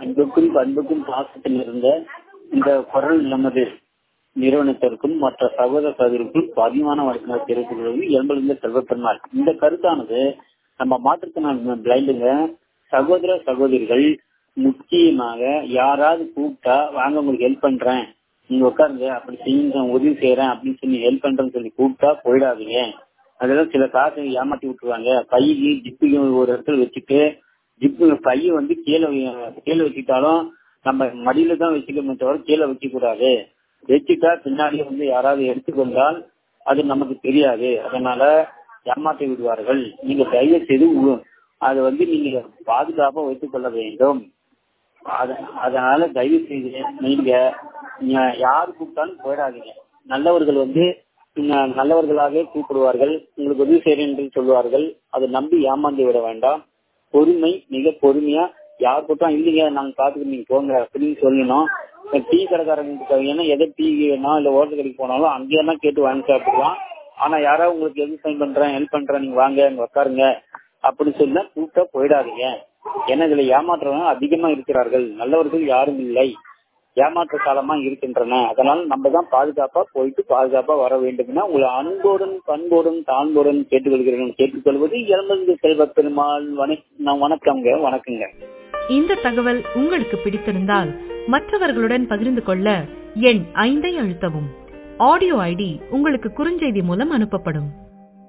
அன்புக்கும் பண்புக்கும் பாசத்தில் இருந்த இந்த குரல் நமது நிறுவனத்திற்கும் மற்ற சகோதர சகோதரிக்கும் பதிவான வழக்கங்களை தெரிவித்துள்ளது எண்பது செல்வப்பெருமாள் இந்த கருத்தானது நம்ம மாற்றுத்திறனாளி பிளைண்டுங்க சகோதர சகோதரிகள் முக்கியமாக யாராவது கூப்பிட்டா வாங்க உங்களுக்கு ஹெல்ப் பண்றேன் நீங்க உட்காருங்க அப்படி செய்யுங்க உதவி செய்யறேன் அப்படின்னு சொல்லி ஹெல்ப் பண்றேன்னு சொல்லி கூப்பிட்டா போயிடாதீங்க அதெல்லாம் சில காசு ஏமாத்தி விட்டுருவாங்க பையி ஜிப்பையும் ஒரு இடத்துல வச்சுட்டு ஜிப்பு பைய வந்து கீழே கீழே வச்சுட்டாலும் நம்ம மடியில தான் வச்சுக்கணுமே தவிர கீழே வைக்க கூடாது வச்சுட்டா பின்னாடி வந்து யாராவது எடுத்துக்கொண்டால் அது நமக்கு தெரியாது அதனால ஏமாற்றி விடுவார்கள் நீங்க தயவு செய்து அதை வந்து நீங்க பாதுகாப்பா வைத்துக் கொள்ள வேண்டும் அதனால தயவு செய்து நீங்க யாரு கூப்பிட்டாலும் போயிடாதீங்க நல்லவர்கள் வந்து நல்லவர்களாக கூப்பிடுவார்கள் உங்களுக்கு உதவி செய்யறேன் என்று சொல்லுவார்கள் அதை நம்பி ஏமாந்து விட வேண்டாம் பொறுமை மிக பொறுமையா யார் கூட்டம் இல்லைங்க நாங்க பாத்துக்கு நீங்க போங்க அப்படின்னு சொல்லணும் டீ கடைக்காரங்க ஏன்னா எதை டீ வேணும் இல்ல ஓட்டல் கடைக்கு போனாலும் அங்கேயெல்லாம் கேட்டு வாங்கி சாப்பிடலாம் ஆனா யாராவது உங்களுக்கு எது சைன் பண்றேன் ஹெல்ப் பண்றேன் நீங்க வாங்க அங்க உட்காருங்க அப்படின்னு சொன்னா கூப்பிட்டா போயிடாதீங்க ஏன்னா இதுல ஏமாற்றுறவங்க அதிகமா இருக்கிறார்கள் நல்லவர்கள் யாரும் இல்லை ஏமாற்ற காலமா இருக்கின்றன அதனால நம்ம தான் பாதுகாப்பா போயிட்டு பாதுகாப்பா வர வேண்டும்னா உங்களை அன்போடும் பண்போடும் தான்போடும் கேட்டுக்கொள்கிறேன் கேட்டுக்கொள்வது இளம்பந்து செல்வ பெருமாள் வணக்கங்க வணக்கங்க இந்த தகவல் உங்களுக்கு பிடித்திருந்தால் மற்றவர்களுடன் பகிர்ந்து கொள்ள எண் ஐந்தை அழுத்தவும் ஆடியோ ஐடி உங்களுக்கு குறுஞ்செய்தி மூலம் அனுப்பப்படும்